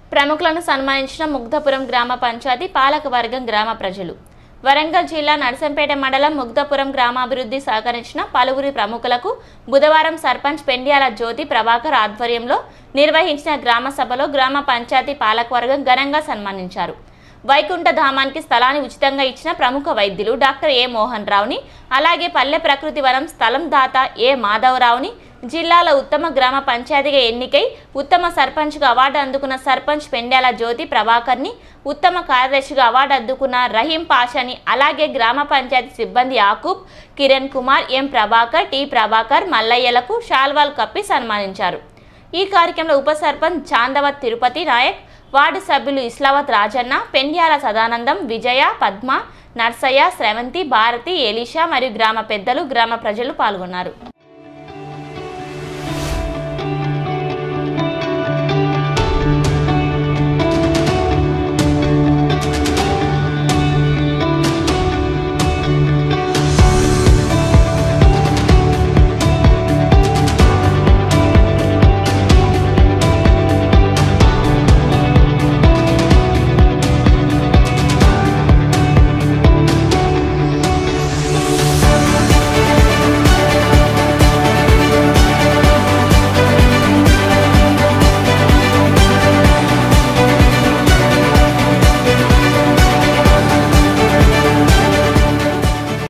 ప్రముఖులను సన్మానించిన ముగ్ధపురం గ్రామ పంచాయతీ పాలకవర్గం గ్రామ ప్రజలు వరంగల్ జిల్లా నర్సంపేట మండలం ముగ్ధపురం గ్రామాభివృద్ధి సహకరించిన పలువురి ప్రముఖులకు బుధవారం సర్పంచ్ పెండ్యాల జ్యోతి ప్రభాకర్ ఆధ్వర్యంలో నిర్వహించిన గ్రామ సభలో గ్రామ పంచాయతీ పాలకవర్గం ఘనంగా సన్మానించారు వైకుంఠ ధామానికి స్థలాన్ని ఉచితంగా ఇచ్చిన ప్రముఖ వైద్యులు డాక్టర్ ఏ మోహన్ రావుని అలాగే పల్లె ప్రకృతి వనం స్థలం దాత ఏ మాధవరావుని జిల్లాలో ఉత్తమ గ్రామ పంచాయతీగా ఎన్నికై ఉత్తమ సర్పంచ్గా అవార్డు అందుకున్న సర్పంచ్ పెండ్యాల జ్యోతి ప్రభాకర్ని ఉత్తమ కార్యదర్శిగా అవార్డు అందుకున్న రహీం పాషాని అలాగే గ్రామ పంచాయతీ సిబ్బంది యాకూబ్ కిరణ్ కుమార్ ఎం ప్రభాకర్ టి ప్రభాకర్ మల్లయ్యలకు షాల్వాల్ కప్పి సన్మానించారు ఈ కార్యక్రమంలో ఉప సర్పంచ్ చాందవత్ తిరుపతి నాయక్ వార్డు సభ్యులు ఇస్లావత్ రాజన్న పెండ్యాల సదానందం విజయ పద్మ నర్సయ్య స్రవంతి భారతి ఎలీషా మరియు గ్రామ పెద్దలు గ్రామ ప్రజలు పాల్గొన్నారు